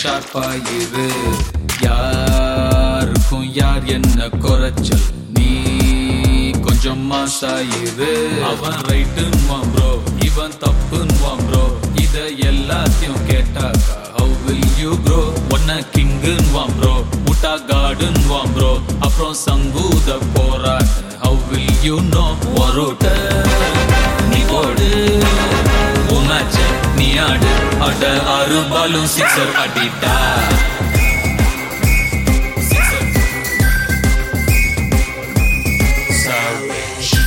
ஷார்ப்பா இரு யாருக்கும் யார் என்ன குறைச்சல் நீ கொஞ்சம் மாசாயிரு அவன் ரைட்டுன்னுவான் ப்ரோ இவன் தப்புன்னுவான் ப்ரோ இத எல்லாத்தையும் கேட்டாக்கா ஹவு வில் யூ ப்ரோ ஒன்ன கிங்குன்னுவான் ப்ரோ முட்டா காடுன்னுவான் ப்ரோ அப்புறம் சங்கூத போறாங்க ஹவு வில் யூ நோ ஒரோட்ட நீ போடு உன் மேட்ச நீ ஆடு அட ஆறு பாலும் சிக்ஸர் அடிட்டா Sixer. Savage.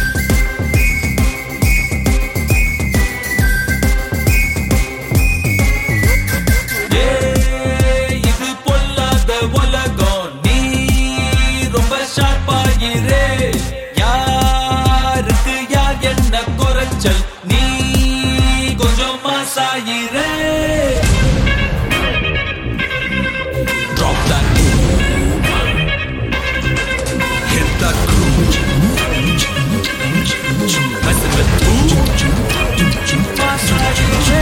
ஏய், இது பொல்லாத உலகம் நீ ரொம்ப ஷார்ப்பாயிரே யாருக்கு யார் என்ன குறைச்சல் நீ கொஞ்சம் மாசாயிரே Drop that Hit that groove Messing with who? Masayiре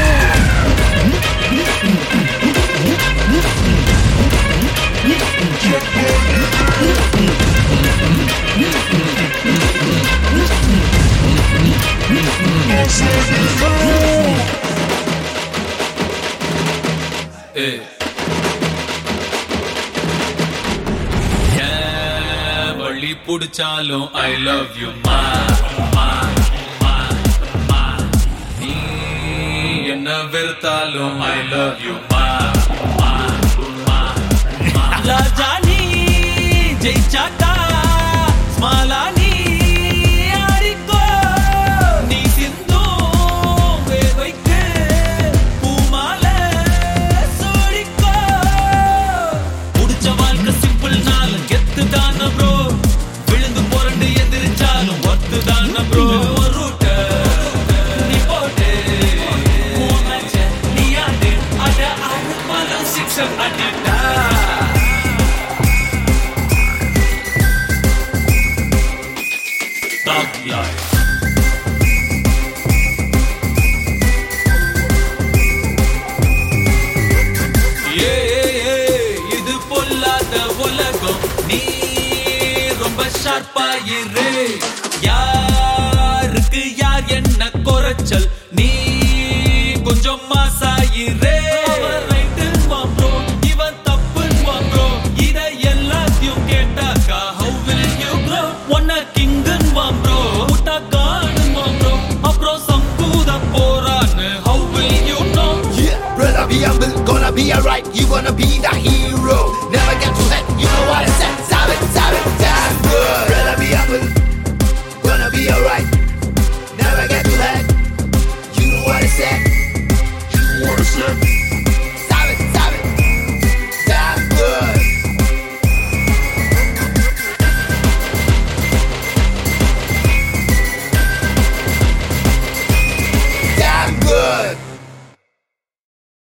Hey. ஏன் வழி புடிச்சாலும் ஐ லவ் யூ மா மா, மா, மா. நீ என்ன வெறுத்தாலும் ஐ லவ் யூ மா மா, மா, மா. ராஜா நீ ஜெயிச்சாக்கா ஸ்மாலா நீ ஆடிக்கோ நீ சிந்தும் வேர்வைக்கு பூமாலை சூடிக்கோ புடிச்ச வாழ்க்கை சிம்பிள் நாளும் கெத்து தான ப்ரோ விழுந்து புரண்டு எதிரிச்சாலும் ஒத்து தான ப்ரோ ரூட்ட நீ போட்டு உன் match அ நீ ஆடு அட ஆடு பலம் சிக்ஸர் அடிட்டா Thug life ஏய், இது பொல்லாத உலகம் நீ ரொம்ப ஷார்ப்பாயிரு யாருக்கு யார் என்ன குறைச்சல் நீ கொஞ்சம் மாசாயிரே அவன் ரைட்டுன்னுவான் bro, இவன் தப்புன்னுவான் bro. இத எல்லாத்தையும் கேட்டாக்கா how will you grow? உன்னை king-ன்னுவான் bro, முட்டா காடுன்னுவான் bro. அப்புறம் சங்கூத போறான்னு how will you know? Yeah, brother, be humble, gonna be alright. You gonna be the hero. Now